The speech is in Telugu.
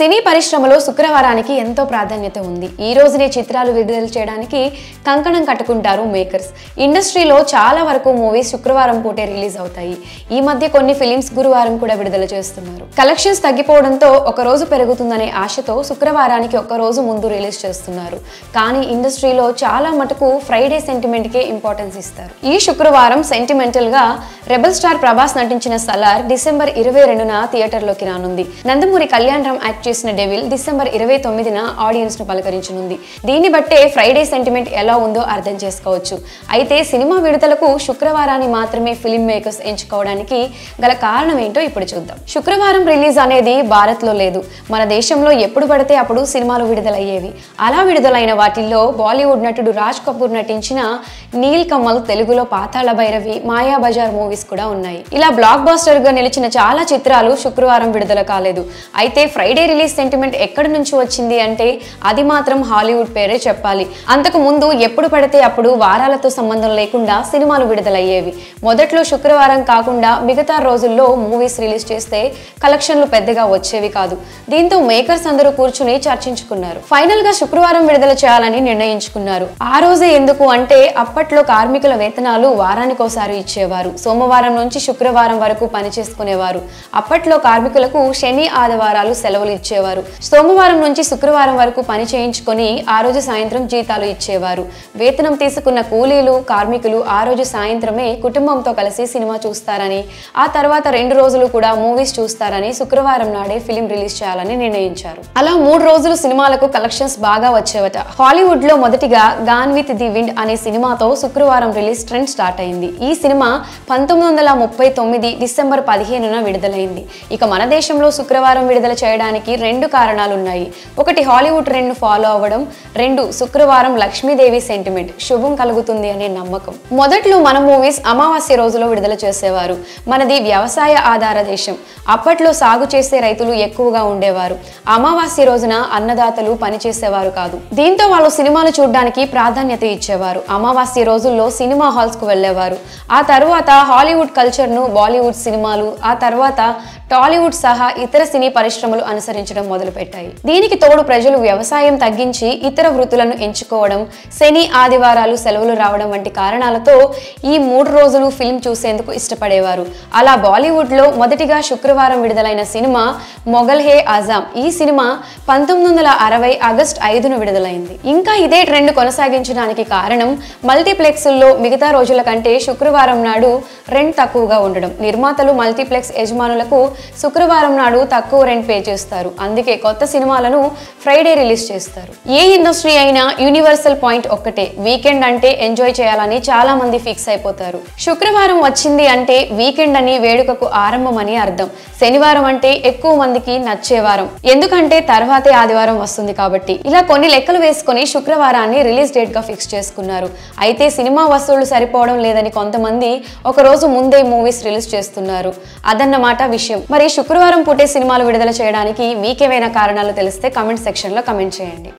సినీ పరిశ్రమలో శుక్రవారానికి ఎంతో ప్రాధాన్యత ఉంది ఈ రోజునే చిత్రాలు విడుదల చేయడానికి కంకణం కట్టుకుంటారు మేకర్స్ ఇండస్ట్రీలో చాలా వరకు మూవీస్ శుక్రవారం పూటే రిలీజ్ అవుతాయి ఈ మధ్య కొన్ని ఫిలిమ్స్ గురువారం కూడా విడుదల చేస్తున్నారు కలెక్షన్స్ తగ్గిపోవడంతో ఒక రోజు పెరుగుతుందనే ఆశతో శుక్రవారానికి ఒక రోజు ముందు రిలీజ్ చేస్తున్నారు కానీ ఇండస్ట్రీలో చాలా మటుకు ఫ్రైడే సెంటిమెంట్ కే ఇంపార్టెన్స్ ఇస్తారు ఈ శుక్రవారం సెంటిమెంటల్ గా రెబల్ స్టార్ ప్రభాస్ నటించిన సలార్ డిసెంబర్ ఇరవై రెండున థియేటర్లోకి రానుంది నందమూరి కళ్యాణ్ రామ్ యాక్ట్ చేసిన డెవిల్ డిసెంబర్ ఇరవై తొమ్మిదిన ఆడియన్స్ ను పలకరించనుంది దీన్ని బట్టే ఫ్రైడే సెంటిమెంట్ ఎలా ఉందో అర్థం చేసుకోవచ్చు అయితే సినిమా విడుదలకు శుక్రవారాన్ని మాత్రమే ఫిల్మ్ మేకర్స్ ఎంచుకోవడానికి గల కారణం ఏంటో ఇప్పుడు చూద్దాం శుక్రవారం రిలీజ్ అనేది భారత్ లో లేదు మన దేశంలో ఎప్పుడు పడితే అప్పుడు సినిమాలు విడుదలయ్యేవి అలా విడుదలైన వాటిల్లో బాలీవుడ్ నటుడు రాజ్ కపూర్ నటించిన నీల్ కమల్ తెలుగులో పాతాళ భైరవి మాయా బజార్ మూవీస్ కూడా ఉన్నాయి ఇలా బ్లాక్ బాస్టర్ గా నిలిచిన చాలా చిత్రాలు శుక్రవారం విడుదల కాలేదు అయితే ఫ్రైడే రిలీజ్ సెంటిమెంట్ ఎక్కడి నుంచి వచ్చింది అంటే అది మాత్రం హాలీవుడ్ పేరే చెప్పాలి అంతకు ముందు ఎప్పుడు పడితే అప్పుడు వారాలతో సంబంధం లేకుండా సినిమాలు విడుదలయ్యేవి మొదట్లో శుక్రవారం కాకుండా మిగతా రోజుల్లో మూవీస్ రిలీజ్ చేస్తే కలెక్షన్లు పెద్దగా వచ్చేవి కాదు దీంతో మేకర్స్ అందరూ కూర్చుని చర్చించుకున్నారు ఫైనల్ గా శుక్రవారం విడుదల చేయాలని నిర్ణయించుకున్నారు ఆ రోజే ఎందుకు అంటే అప్పట్లో కార్మికుల వేతనాలు వారానికోసారి ఇచ్చేవారు సోమవారం నుంచి శుక్రవారం వరకు పని చేసుకునేవారు అప్పట్లో కార్మికులకు శని ఆదివారాలు సెలవులు ఇచ్చేవారు సోమవారం నుంచి శుక్రవారం వరకు పని చేయించుకొని ఆ రోజు సాయంత్రం జీతాలు ఇచ్చేవారు వేతనం తీసుకున్న కూలీలు కార్మికులు ఆ రోజు సాయంత్రమే కుటుంబంతో కలిసి సినిమా చూస్తారని ఆ తర్వాత రెండు రోజులు కూడా మూవీస్ చూస్తారని శుక్రవారం నాడే ఫిలిం రిలీజ్ చేయాలని నిర్ణయించారు అలా మూడు రోజులు సినిమాలకు కలెక్షన్స్ బాగా వచ్చేవట హాలీవుడ్ లో మొదటిగా గాన్ విత్ ది విండ్ అనే సినిమాతో శుక్రవారం రిలీజ్ ట్రెండ్ స్టార్ట్ అయింది ఈ సినిమా పంతొమ్మిది వందల ముప్పై తొమ్మిది డిసెంబర్ పదిహేనున విడుదలైంది ఇక మన దేశంలో శుక్రవారం విడుదల చేయడానికి రెండు కారణాలు ఉన్నాయి ఒకటి హాలీవుడ్ ట్రెండ్ ఫాలో అవ్వడం రెండు శుక్రవారం లక్ష్మీదేవి సెంటిమెంట్ శుభం కలుగుతుంది అనే నమ్మకం మొదట్లో మన మూవీస్ అమావాస్య రోజులో విడుదల చేసేవారు మనది వ్యవసాయ ఆధార దేశం అప్పట్లో సాగు చేసే రైతులు ఎక్కువగా ఉండేవారు అమావాస్య రోజున అన్నదాతలు పనిచేసేవారు కాదు దీంతో వాళ్ళు సినిమాలు చూడడానికి ప్రాధాన్యత ఇచ్చేవారు అమావాస్య రోజుల్లో సినిమా హాల్స్ కు వెళ్ళేవారు ఆ తర్వాత హాలీవుడ్ కల్చర్ ను బాలీవుడ్ సినిమాలు ఆ తర్వాత టాలీవుడ్ సహా ఇతర సినీ పరిశ్రమలు అనుసరించడం మొదలుపెట్టాయి దీనికి తోడు ప్రజలు వ్యవసాయం తగ్గించి ఇతర వృత్తులను ఎంచుకోవడం శని ఆదివారాలు సెలవులు రావడం వంటి కారణాలతో ఈ మూడు రోజులు ఫిల్మ్ చూసేందుకు ఇష్టపడేవారు అలా బాలీవుడ్ లో మొదటిగా శుక్రవారం విడుదలైన సినిమా మొఘల్ హే ఆజాం ఈ సినిమా పంతొమ్మిది వందల అరవై ఆగస్ట్ ఐదున విడుదలైంది ఇంకా ఇదే ట్రెండ్ కొనసాగించడానికి కారణం మల్టీప్లెక్స్ల్లో మిగతా రోజుల కంటే శుక్రవారం నాడు రెంట్ తక్కువగా ఉండడం నిర్మాతలు మల్టీప్లెక్స్ యజమానులకు శుక్రవారం నాడు తక్కువ రెంట్ పే చేస్తారు అందుకే కొత్త సినిమాలను ఫ్రైడే రిలీజ్ చేస్తారు ఏ ఇండస్ట్రీ అయినా యూనివర్సల్ పాయింట్ ఒక్కటే వీకెండ్ అంటే ఎంజాయ్ చేయాలని చాలా మంది ఫిక్స్ అయిపోతారు శుక్రవారం వచ్చింది అంటే వీకెండ్ అని వేడుకకు ఆరంభం అని అర్థం శనివారం అంటే ఎక్కువ మందికి నచ్చే వారం ఎందుకంటే తర్వాతే ఆదివారం వస్తుంది కాబట్టి ఇలా కొన్ని లెక్కలు వేసుకొని శుక్రవారాన్ని రిలీజ్ డేట్ గా ఫిక్స్ చేసుకున్నారు అయితే సినిమా వసూళ్లు సరిపోవడం లేదని కొంతమంది ఒక రోజు ముందే మూవీస్ రిలీజ్ చేస్తున్నారు అదన్నమాట విషయం మరి శుక్రవారం పూటే సినిమాలు విడుదల చేయడానికి మీకేమైనా కారణాలు తెలిస్తే కమెంట్ సెక్షన్ లో కమెంట్ చేయండి